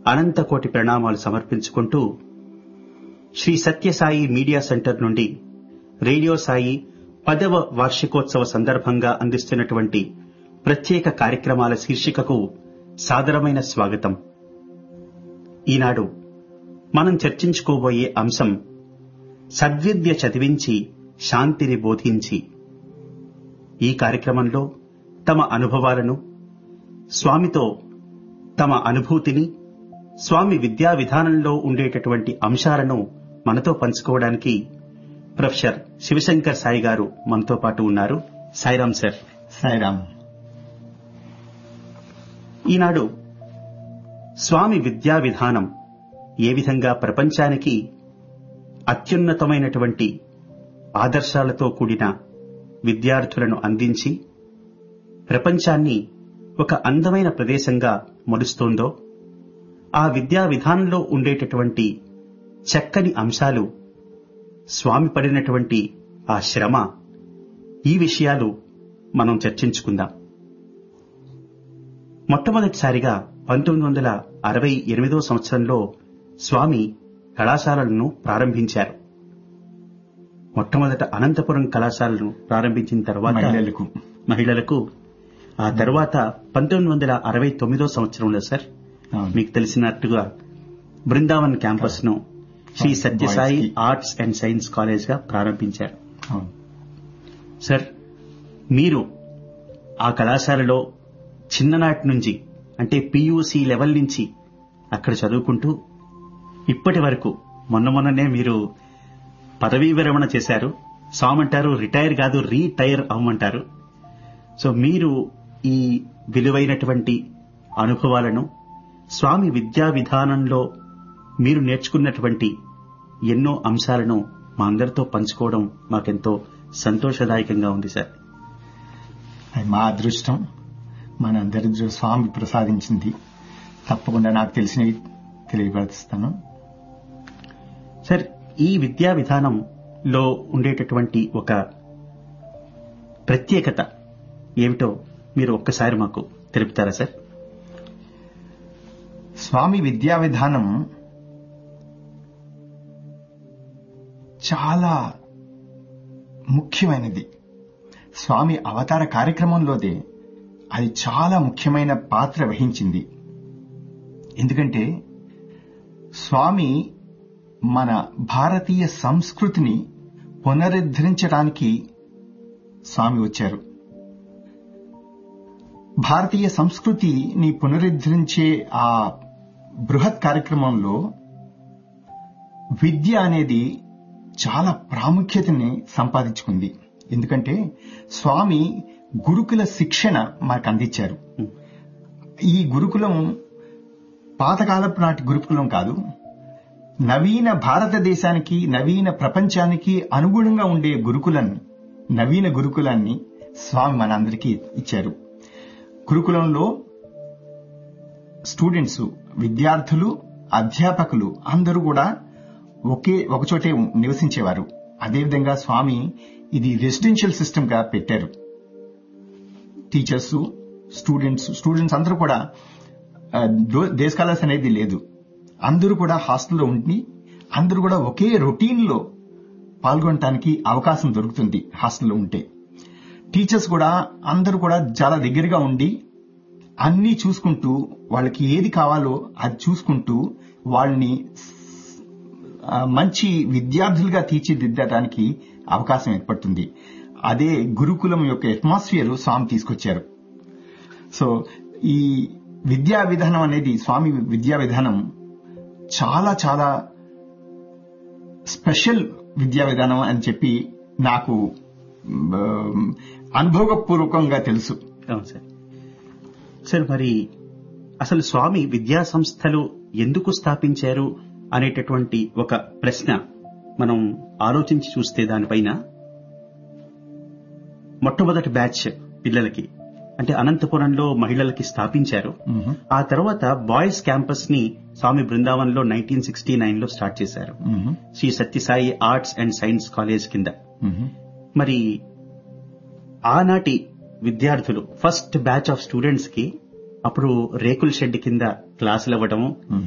అనంతకోటి ప్రణామాలు సమర్పించుకుంటూ శ్రీ సత్యసాయి మీడియా సెంటర్ నుండి రేడియో సాయి పదవ వార్షికోత్సవ సందర్భంగా అందిస్తున్నటువంటి ప్రత్యేక కార్యక్రమాల శీర్షికకు సాదరమైన స్వాగతం ఈనాడు మనం చర్చించుకోబోయే అంశం సద్విద్య చదివించి శాంతిని బోధించి ఈ కార్యక్రమంలో తమ అనుభవాలను స్వామితో తమ అనుభూతిని స్వామి విద్యా విధానంలో ఉండేటటువంటి అంశాలను మనతో పంచుకోవడానికి ప్రొఫెసర్ శివశంకర్ సాయి గారు మనతో పాటు ఉన్నారు సాయిరాం సార్ సాయిరామ్ ఈనాడు స్వామి విద్యా విధానం ఏ విధంగా ప్రపంచానికి అత్యున్నతమైనటువంటి ఆదర్శాలతో కూడిన విద్యార్థులను అందించి ప్రపంచాన్ని ఒక అందమైన ప్రదేశంగా మలుస్తోందో ఆ విద్యా విధానంలో ఉండేటటువంటి చక్కని అంశాలు స్వామి పడినటువంటి ఆ శ్రమ ఈ విషయాలు మనం చర్చించుకుందాం మొట్టమొదటిసారిగా పంతొమ్మిది వందల అరవై ఎనిమిదో సంవత్సరంలో స్వామి కళాశాలలను ప్రారంభించారు మొట్టమొదట అనంతపురం కళాశాలను ప్రారంభించిన తర్వాత మహిళలకు మహిళలకు ఆ తర్వాత పంతొమ్మిది వందల అరవై తొమ్మిదో సంవత్సరంలో సార్ అవును. మీకు తెలిసినట్టుగా బృందావన్ క్యాంపస్ ను శ్రీ అవును, సత్యసాయి boys కి. ఆర్ట్స్ అండ్ సైన్స్ కాలేజ్ గా ప్రారంభించారు అవును. సార్ మీరు ఆ కళాశాలలో చిన్ననాటి నుంచి అంటే పియూసి లెవెల్ నుంచి అక్కడ చదువుకుంటూ ఇప్పటి వరకు మొన్న మొన్ననే మీరు పదవీ విరమణ చేశారు సామంటారు రిటైర్ కాదు రీటైర్ అవ్వమంటారు సో మీరు ఈ విలువైనటువంటి అనుభవాలను స్వామి విద్యా విధానంలో మీరు నేర్చుకున్నటువంటి ఎన్నో అంశాలను మా అందరితో పంచుకోవడం మాకెంతో సంతోషదాయకంగా ఉంది సార్ అది మా అదృష్టం మనందరి దృ- స్వామి ప్రసాదించింది తప్పకుండా నాకు తెలిసినవి తెలియపరుస్తాను సార్ ఈ విద్యా విధానంలో ఉండేటటువంటి ఒక ప్రత్యేకత ఏమిటో మీరు ఒక్కసారి మాకు తెలుపుతారా సార్ స్వామి విద్యా విధానం చాలా ముఖ్యమైనది స్వామి అవతార కార్యక్రమంలోదే అది చాలా ముఖ్యమైన పాత్ర వహించింది ఎందుకంటే స్వామి మన భారతీయ సంస్కృతిని పునరుద్ధరించడానికి స్వామి వచ్చారు భారతీయ సంస్కృతిని పునరుద్ధరించే ఆ బృహత్ కార్యక్రమంలో విద్య అనేది చాలా ప్రాముఖ్యతని సంపాదించుకుంది ఎందుకంటే స్వామి గురుకుల శిక్షణ మనకు అందించారు ఈ గురుకులం పాతకాలపు నాటి గురుకులం కాదు నవీన భారతదేశానికి నవీన ప్రపంచానికి అనుగుణంగా ఉండే గురుకులాన్ని నవీన గురుకులాన్ని స్వామి మనందరికీ ఇచ్చారు గురుకులంలో స్టూడెంట్స్ విద్యార్థులు అధ్యాపకులు అందరూ కూడా ఒకే ఒకచోటే నివసించేవారు అదేవిధంగా స్వామి ఇది రెసిడెన్షియల్ సిస్టమ్ గా పెట్టారు టీచర్స్ స్టూడెంట్స్ స్టూడెంట్స్ అందరూ కూడా డే స్కాలర్స్ అనేది లేదు అందరూ కూడా హాస్టల్లో ఉండి అందరూ కూడా ఒకే రొటీన్ లో పాల్గొనడానికి అవకాశం దొరుకుతుంది హాస్టల్లో ఉంటే టీచర్స్ కూడా అందరూ కూడా చాలా దగ్గరగా ఉండి అన్నీ చూసుకుంటూ వాళ్ళకి ఏది కావాలో అది చూసుకుంటూ వాళ్ళని ఆ, మంచి విద్యార్థులుగా తీర్చిదిద్దడానికి అవకాశం ఏర్పడుతుంది అదే గురుకులం యొక్క అట్మాస్ఫియర్ స్వామి తీసుకొచ్చారు సో ఈ విద్యా విధానం అనేది స్వామి విద్యా విధానం చాలా చాలా స్పెషల్ విద్యా విధానం అని చెప్పి నాకు మ్, అనుభవపూర్వకంగా తెలుసు అవును సార్ సార్ మరి అసలు స్వామి విద్యా సంస్థలు ఎందుకు స్థాపించారు అనేటటువంటి ఒక ప్రశ్న మనం ఆలోచించి చూస్తే దానిపైన మొట్టమొదటి బ్యాచ్ పిల్లలకి అంటే అనంతపురంలో మహిళలకి స్థాపించారు మ్మ్. ఆ తర్వాత బాయ్స్ క్యాంపస్ ని స్వామి బృందావన్ లో నైన్టీన్ సిక్స్టీ నైన్ లో స్టార్ట్ చేశారు మ్మ్. Shri Sathya Sai arts and science college కింద మ్మ్. మరి ఆనాటి విద్యార్థులు ఫస్ట్ బ్యాచ్ ఆఫ్ స్టూడెంట్స్ కి అప్పుడు రేకుల షెడ్ కింద క్లాసులు ఇవ్వడము